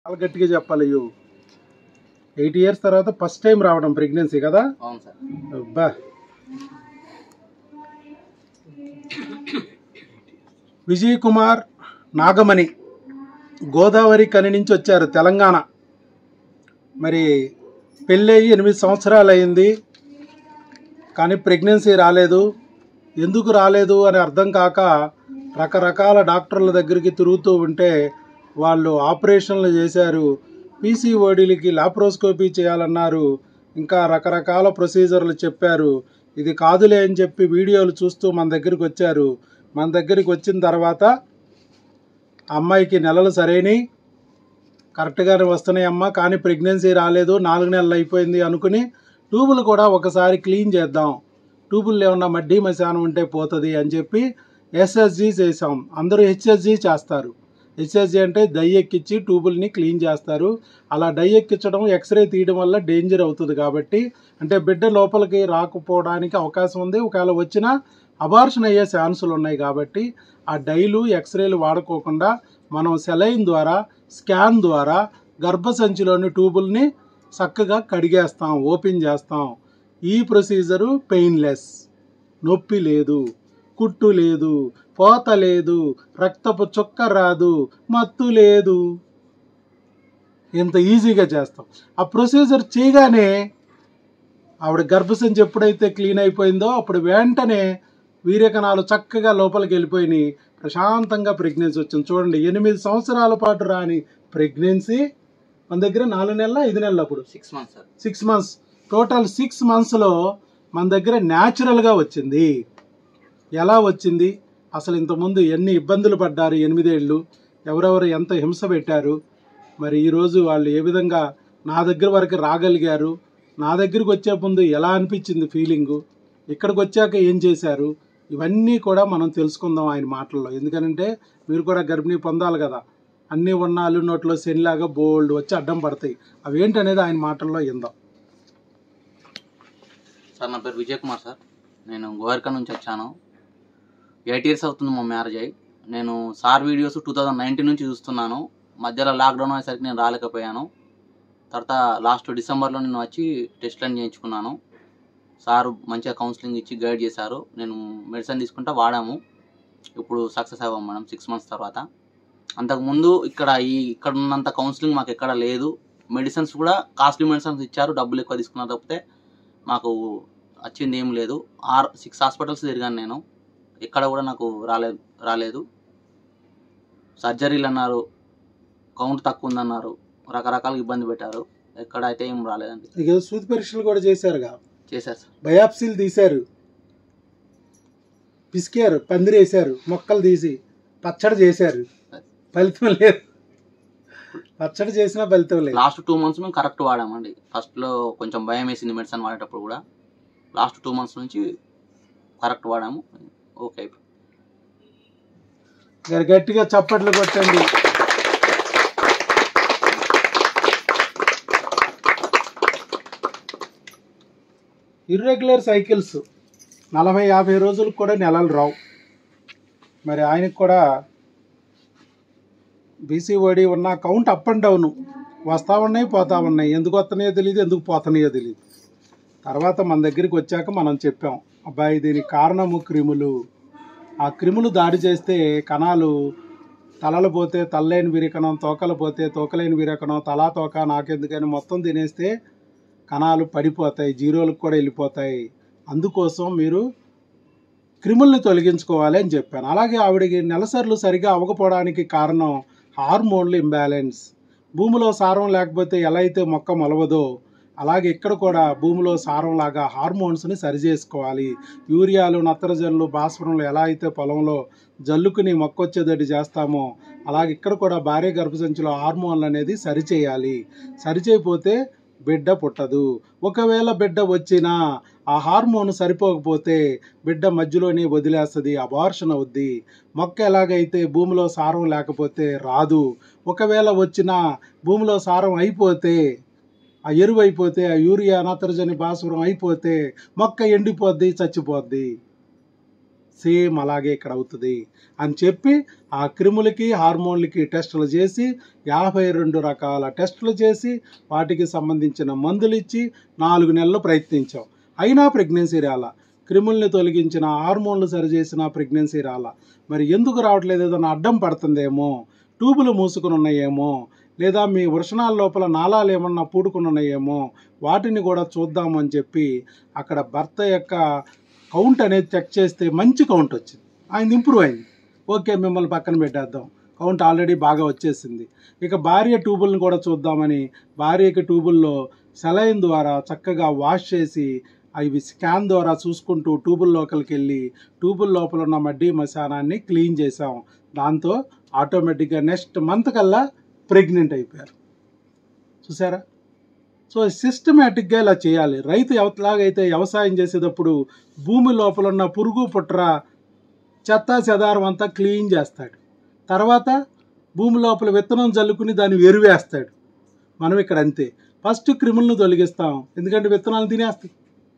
చాలా గట్టిగా చెప్పాలి అయ్యో ఎయిట్ ఇయర్స్ తర్వాత ఫస్ట్ టైం రావడం ప్రెగ్నెన్సీ కదా అవును సార్ అబ్బా విజయ్ కుమార్ నాగమణి గోదావరి కని నుంచి వచ్చారు తెలంగాణ మరి పెళ్ళయి ఎనిమిది సంవత్సరాలు అయింది కానీ ప్రెగ్నెన్సీ రాలేదు ఎందుకు రాలేదు అని అర్థం కాక రకరకాల డాక్టర్ల దగ్గరికి తిరుగుతూ ఉంటే వాళ్ళు ఆపరేషన్లు చేశారు పీసీఓడీలకి లాప్రోస్కోపీ చేయాలన్నారు ఇంకా రకరకాల ప్రొసీజర్లు చెప్పారు ఇది కాదులే అని చెప్పి వీడియోలు చూస్తూ మన దగ్గరికి వచ్చారు మన దగ్గరికి వచ్చిన తర్వాత ఆ అమ్మాయికి నెలలు సరైనవి కరెక్ట్గానే వస్తున్నాయి అమ్మ కానీ ప్రెగ్నెన్సీ రాలేదు నాలుగు నెలలు అయిపోయింది అనుకుని ట్యూబులు కూడా ఒకసారి క్లీన్ చేద్దాం ట్యూబులు ఏమన్నా మడ్డీ మశానం ఉంటే పోతుంది అని చెప్పి ఎస్ఎస్జి చేసాం అందరూ హెచ్ఎస్జి చేస్తారు హెచ్ఎస్జి అంటే డై ఎక్కించి ట్యూబుల్ని క్లీన్ చేస్తారు అలా డై ఎక్కించడం ఎక్స్రే తీయడం వల్ల డేంజర్ అవుతుంది కాబట్టి అంటే బిడ్డ లోపలికి రాకపోవడానికి అవకాశం ఉంది ఒకవేళ వచ్చినా అబార్షన్ అయ్యే ఛాన్సులు ఉన్నాయి కాబట్టి ఆ డైలు ఎక్స్రేలు వాడుకోకుండా మనం సెలైన్ ద్వారా స్కాన్ ద్వారా గర్భసంచిలోని ట్యూబుల్ని చక్కగా కడిగేస్తాం ఓపెన్ చేస్తాం ఈ ప్రొసీజరు పెయిన్లెస్ నొప్పి లేదు కుట్టు లేదు పోత లేదు రక్తపు చుక్క రాదు మత్తు లేదు ఇంత ఈజీగా చేస్తాం ఆ ప్రొసీజర్ చేయగానే ఆవిడ గర్భసంచి ఎప్పుడైతే క్లీన్ అయిపోయిందో అప్పుడు వెంటనే వీర్యకణాలు చక్కగా లోపలికి వెళ్ళిపోయినాయి ప్రశాంతంగా ప్రెగ్నెన్సీ వచ్చింది చూడండి ఎనిమిది సంవత్సరాల పాటు రాని ప్రెగ్నెన్సీ మన దగ్గర నాలుగు నెలల ఐదు నెలలు అప్పుడు six months sir six months total six మంత్స్లో మన దగ్గర న్యాచురల్గా వచ్చింది ఎలా వచ్చింది అసలు ఇంతకుముందు ఎన్ని ఇబ్బందులు పడ్డారు ఎనిమిదేళ్ళు ఎవరెవరు ఎంత హింస పెట్టారు మరి ఈరోజు వాళ్ళు ఏ విధంగా నా దగ్గర వరకు రాగలిగారు నా దగ్గరికి వచ్చే ముందు ఎలా అనిపించింది ఫీలింగు ఇక్కడికి వచ్చాక ఏం చేశారు ఇవన్నీ కూడా మనం తెలుసుకుందాం ఆయన మాటల్లో ఎందుకనంటే మీరు కూడా గర్భిణీ పొందాలి కదా అన్ని ఉన్నాలు నోట్లో శనిలాగా బోల్డ్ వచ్చి అడ్డం పడతాయి అవి ఏంటనేది ఆయన మాటల్లో ఇందాం సార్ నా పేరు విజయ్ కుమార్ సార్ నేను గోవర్కా నుంచి వచ్చాను ఎయిట్ ఇయర్స్ అవుతుంది మా మ్యారేజ్ అయ్యి నేను sir videos two thousand nineteen నుంచి చూస్తున్నాను మధ్యలో లాక్డౌన్ అయ్యేసరికి నేను రాలేకపోయాను తర్వాత లాస్ట్ డిసెంబర్లో నేను వచ్చి టెస్ట్లను చేయించుకున్నాను సార్ మంచిగా కౌన్సిలింగ్ ఇచ్చి గైడ్ చేశారు నేను మెడిసిన్ తీసుకుంటా వాడాము ఇప్పుడు సక్సెస్ అవ్వాము మేడం సిక్స్ మంత్స్ తర్వాత అంతకుముందు ఇక్కడ ఈ ఇక్కడ ఉన్నంత కౌన్సిలింగ్ మాకు ఎక్కడ లేదు మెడిసిన్స్ కూడా కాస్ట్లీ మెడిసిన్స్ ఇచ్చారు డబ్బులు ఎక్కువ తీసుకున్నారు తప్పితే మాకు వచ్చింది ఏం లేదు ఆర్ సిక్స్ హాస్పిటల్స్ తిరిగాను నేను ఎక్కడ కూడా నాకు రాలేదు రాలేదు సర్జరీలు అన్నారు కౌంట్ తక్కువ ఉందన్నారు రకరకాల ఇబ్బంది పెట్టారు ఎక్కడ అయితే ఏం రాలేదండి ఇక ఏదో సూది పరీక్షలు కూడా చేశారుగా చేశారు సార్ బయాప్సీలు తీశారు పిసికారు పందిరేశారు మొక్కలు తీసి పచ్చడి చేశారు ఫలితం లేదు పచ్చడి చేసినా ఫలితం లేదు లాస్ట్ టూ మంత్స్ మేము కరెక్ట్ వాడామండి ఫస్ట్లో కొంచెం భయం వేసింది మెడిసిన్ వాడేటప్పుడు కూడా లాస్ట్ టూ మంత్స్ నుంచి కరెక్ట్ వాడాము ఓకే అయిపోయింది. గారు గట్టిగా చప్పట్లు కొట్టండి ఇర్రెగ్యులర్ సైకిల్స్ నలభై యాభై రోజులకు కూడా నెలలు రావు మరి ఆయనకు కూడా బీసీఓడి ఉన్న కౌంట్ అప్ అండ్ డౌన్ వస్తూ ఉన్నాయి పోతా ఉన్నాయి ఎందుకు వస్తున్నాయో తెలియదు ఎందుకు పోతున్నాయో తెలియదు తర్వాత మన దగ్గరికి వచ్చాక మనం చెప్పాం అబ్బాయి దీనికి కారణము క్రిములు ఆ క్రిములు దాడి చేస్తే కణాలు తలలు పోతే తల్లేని విరకణం తోకలు పోతే తోకలేని విరకణం తలా తోక నాకెందుకని మొత్తం తినేస్తే కణాలు పడిపోతాయి జీరోలకు కూడా వెళ్ళిపోతాయి అందుకోసం మీరు క్రిముల్ని తొలగించుకోవాలి అని చెప్పాను అలాగే ఆవిడకి నెలసర్లు సరిగా అవ్వకపోవడానికి కారణం హార్మోన్లు ఇంబ్యాలెన్స్ భూమిలో సారం లేకపోతే ఎలా అయితే మొక్క మొలవదో అలాగే ఇక్కడ కూడా భూమిలో సారం లాగా హార్మోన్స్ని సరిచేసుకోవాలి యూరియాలు నత్రజనులు భాస్వరంలు ఎలా అయితే పొలంలో జల్లుకుని మొక్క వచ్చేదటి చేస్తామో అలాగే ఇక్కడ కూడా భార్య గర్భసంచిలో హార్మోన్లు అనేది సరిచేయాలి సరిచేయపోతే బిడ్డ పుట్టదు ఒకవేళ బిడ్డ వచ్చినా ఆ హార్మోన్ సరిపోకపోతే బిడ్డ మధ్యలోనే వదిలేస్తుంది అబార్షన్ అవుద్ది మొక్క ఎలాగైతే భూమిలో సారం లేకపోతే రాదు ఒకవేళ వచ్చినా భూమిలో సారం అయిపోతే ఆ ఎరువు అయిపోతే ఆ యూరియా నత్రజని భాస్వరం అయిపోతే మొక్క ఎండిపోద్ది చచ్చిపోద్ది సేమ్ అలాగే ఇక్కడ అవుతుంది అని చెప్పి ఆ క్రిములకి హార్మోన్లకి టెస్టులు చేసి యాభై రెండు రకాల టెస్టులు చేసి వాటికి సంబంధించిన మందులు ఇచ్చి నాలుగు నెలలు ప్రయత్నించాం అయినా ప్రెగ్నెన్సీ రాల క్రిముల్ని తొలగించిన హార్మోన్లు సరిచేసిన ప్రెగ్నెన్సీ రాల మరి ఎందుకు రావట్లేదు ఏదైనా అడ్డం పడుతుందేమో ట్యూబులు మూసుకుని ఉన్నాయేమో లేదా మీ వృషణాల లోపల నాళాలు ఏమన్నా పూడుకుని ఉన్నాయేమో వాటిని కూడా చూద్దామని చెప్పి అక్కడ భర్త యొక్క కౌంట్ అనేది చెక్ చేస్తే మంచి కౌంట్ వచ్చింది ఆయన ఇంప్రూవ్ అయింది ఓకే మిమ్మల్ని పక్కన పెట్టేద్దాం కౌంట్ ఆల్రెడీ బాగా వచ్చేసింది ఇక భార్య ట్యూబుల్ని కూడా చూద్దామని భార్యకి ట్యూబుల్లో సెలైన్ ద్వారా చక్కగా వాష్ చేసి అవి స్కాన్ ద్వారా చూసుకుంటూ ట్యూబుల్ లోపలికి వెళ్ళి ట్యూబుల్ లోపల ఉన్న మడ్డీ మశానాన్ని క్లీన్ చేసాం దాంతో ఆటోమేటిక్గా నెక్స్ట్ మంత్ కల్లా ప్రెగ్నెంట్ అయిపోయారు చూసారా సో సిస్టమేటిక్గా ఇలా చేయాలి రైతు ఎలాగైతే వ్యవసాయం చేసేటప్పుడు భూమి లోపల ఉన్న పురుగు పుట్ర చెత్త చెదారం అంతా క్లీన్ చేస్తాడు తర్వాత భూమి లోపల విత్తనం జల్లుకుని దాన్ని ఎరువేస్తాడు మనం ఇక్కడ అంతే ఫస్ట్ క్రిములను తొలగిస్తాం ఎందుకంటే విత్తనాలు తినేస్తాయి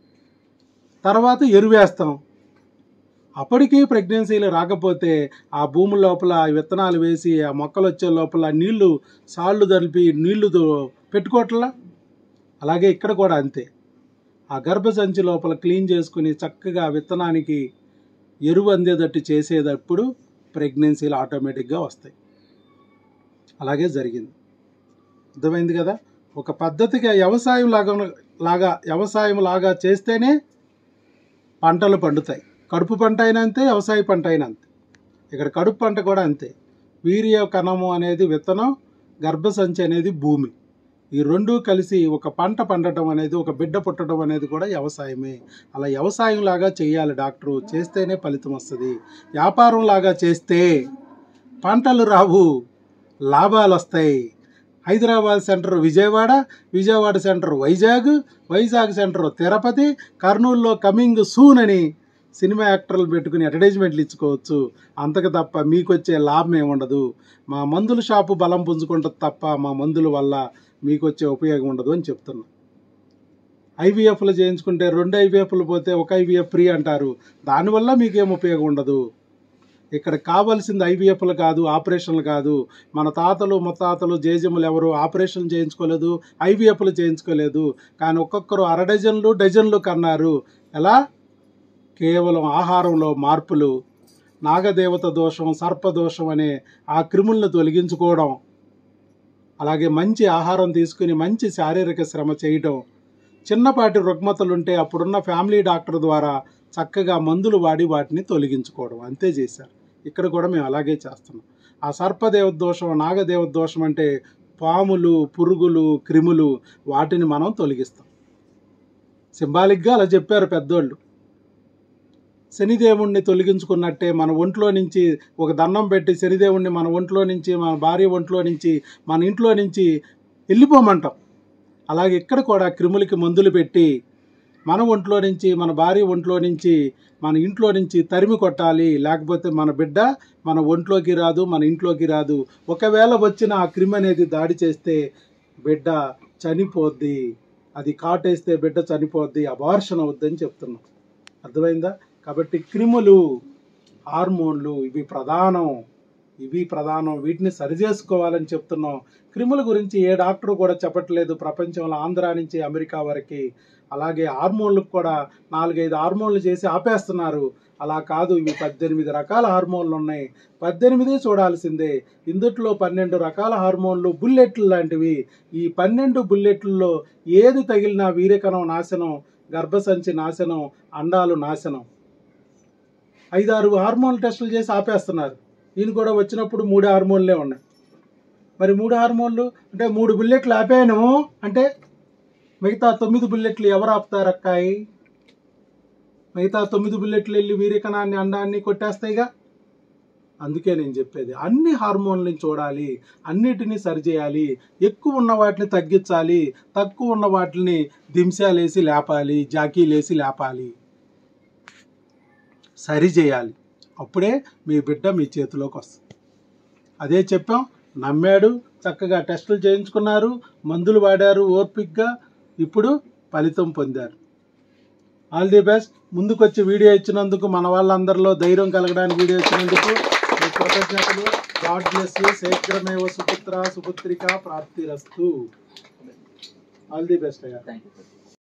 తర్వాత ఎరువేస్తాం అప్పటికీ ప్రెగ్నెన్సీలు రాకపోతే ఆ భూమి లోపల ఆ విత్తనాలు వేసి ఆ మొక్కలు వచ్చే లోపల నీళ్లు సాళ్ళు తలిపి నీళ్లు తో- పెట్టుకోవట్లా అలాగే ఇక్కడ కూడా అంతే ఆ గర్భసంచి లోపల క్లీన్ చేసుకుని చక్కగా విత్తనానికి ఎరువు అందేటట్టు చేసేటప్పుడు ప్రెగ్నెన్సీలు ఆటోమేటిక్గా వస్తాయి అలాగే జరిగింది అర్థమైంది కదా ఒక పద్ధతిగా వ్యవసాయం లాగా లాగా వ్యవసాయం లాగా చేస్తేనే పంటలు పండుతాయి కడుపు పంట అయినా అంతే వ్యవసాయ పంట అయినా అంతే ఇక్కడ కడుపు పంట కూడా అంతే వీర్య కణము అనేది విత్తనం గర్భసంచి అనేది భూమి ఈ రెండు కలిసి ఒక పంట పండటం అనేది ఒక బిడ్డ పుట్టడం అనేది కూడా వ్యవసాయమే అలా వ్యవసాయం లాగా చేయాలి డాక్టరు చేస్తేనే ఫలితం వస్తుంది వ్యాపారం లాగా చేస్తే పంటలు రావు లాభాలు వస్తాయి Hyderabad centre Vijayawada Vijayawada centre Vizag Vizag centre Tirupati కర్నూలులో కమింగ్ సూన్ అని సినిమా యాక్టర్లు పెట్టుకుని అడ్వర్టైజ్మెంట్లు ఇచ్చుకోవచ్చు అంతకు తప్ప మీకు వచ్చే లాభం ఏముండదు మా మందుల షాపు బలం పుంజుకుంటుంది తప్ప మా మందుల వల్ల మీకు వచ్చే ఉపయోగం ఉండదు అని చెప్తున్నా ఐవీఎఫ్లు చేయించుకుంటే రెండు ఐవీఎఫ్లు పోతే ఒక ఐవీఎఫ్ ఫ్రీ అంటారు దానివల్ల మీకేం ఉపయోగం ఉండదు ఇక్కడ కావాల్సింది ఐవీఎఫ్లు కాదు ఆపరేషన్లు కాదు మన తాతలు ముత్తాతలు జేజములు ఎవరు ఆపరేషన్ చేయించుకోలేదు ఐవీఎఫ్లు చేయించుకోలేదు కానీ ఒక్కొక్కరు అర డజన్లు డజన్లు కన్నారు ఎలా కేవలం ఆహారంలో మార్పులు నాగదేవత దోషం సర్పదోషం అనే ఆ క్రిములను తొలగించుకోవడం అలాగే మంచి ఆహారం తీసుకుని మంచి శారీరక శ్రమ చేయడం చిన్నపాటి రుగ్మతలుంటే అప్పుడున్న ఫ్యామిలీ డాక్టర్ ద్వారా చక్కగా మందులు వాడి వాటిని తొలగించుకోవడం అంతే చేశారు ఇక్కడ కూడా మేము అలాగే చేస్తున్నాం ఆ సర్పదేవ దోషం నాగదేవ దోషం అంటే పాములు పురుగులు క్రిములు వాటిని మనం తొలగిస్తాం సింబాలిక్గా అలా చెప్పారు పెద్దోళ్ళు శనిదేవుణ్ణి తొలగించుకున్నట్టే మన ఒంట్లో నుంచి ఒక దండం పెట్టి శనిదేవుణ్ణి మన ఒంట్లో నుంచి మన భార్య ఒంట్లో నుంచి మన ఇంట్లో నుంచి వెళ్ళిపోమంటాం అలాగే ఇక్కడ కూడా క్రిములకి మందులు పెట్టి మన ఒంట్లో నుంచి మన భార్య ఒంట్లో నుంచి మన ఇంట్లో నుంచి తరిమి కొట్టాలి లేకపోతే మన బిడ్డ మన ఒంట్లోకి రాదు మన ఇంట్లోకి రాదు ఒకవేళ వచ్చిన ఆ క్రిమి అనేది దాడి చేస్తే బిడ్డ చనిపోద్ది అది కాటేస్తే బిడ్డ చనిపోద్ది అబార్షన్ అవుద్దని చెప్తున్నాం అర్థమైందా కాబట్టి క్రిములు హార్మోన్లు ఇవి ప్రధానం ఇవి ప్రధానం వీటిని సరిచేసుకోవాలని చెప్తున్నాం క్రిముల గురించి ఏ డాక్టర్ కూడా చెప్పట్లేదు ప్రపంచంలో ఆంధ్ర నుంచి అమెరికా వరకు అలాగే హార్మోన్లకు కూడా నాలుగైదు హార్మోన్లు చేసి ఆపేస్తున్నారు అలా కాదు ఇవి పద్దెనిమిది రకాల హార్మోన్లు ఉన్నాయి పద్దెనిమిది చూడాల్సిందే ఇందుట్లో పన్నెండు రకాల హార్మోన్లు బుల్లెట్లు లాంటివి ఈ పన్నెండు బుల్లెట్లలో ఏది తగిలినా వీరకణం నాశనం గర్భసంచి నాశనం అండాలు నాశనం ఐదారు హార్మోన్ టెస్టులు చేసి ఆపేస్తున్నారు ఈయన కూడా వచ్చినప్పుడు మూడు హార్మోన్లే ఉన్నాయి మరి మూడు హార్మోన్లు అంటే మూడు బుల్లెట్లు ఆపాను అంటే మిగతా తొమ్మిది బుల్లెట్లు ఎవరు ఆపుతారు అక్కాయి మిగతా తొమ్మిది బుల్లెట్లు వెళ్ళి వీరికణాన్ని అండాన్ని కొట్టేస్తాయిగా అందుకే నేను చెప్పేది అన్ని హార్మోన్లని చూడాలి అన్నిటినీ సరిచేయాలి ఎక్కువ ఉన్న వాటిని తగ్గించాలి తక్కువ ఉన్న వాటిని దింశాలేసి లేపాలి జాకీలేసి లేపాలి సరి చేయాలి అప్పుడే మీ బిడ్డ మీ చేతిలోకి వస్తుంది అదే చెప్పాం నమ్మాడు చక్కగా టెస్టులు చేయించుకున్నారు మందులు వాడారు ఓర్పిక్గా ఇప్పుడు ఫలితం పొందారు ఆల్ ది బెస్ట్ ముందుకొచ్చి వీడియో ఇచ్చినందుకు మన వాళ్ళందరిలో ధైర్యం కలగడానికి వీడియో ఇచ్చినందుకు మీ కృతజ్ఞతలు గాడ్ బ్లెస్ యూ శీఘ్రమేవ సుపుత్ర సుపుత్రిక ప్రాప్తిరస్తు ఆల్ ది బెస్ట్ అయ్యా థ్యాంక్ యూ సార్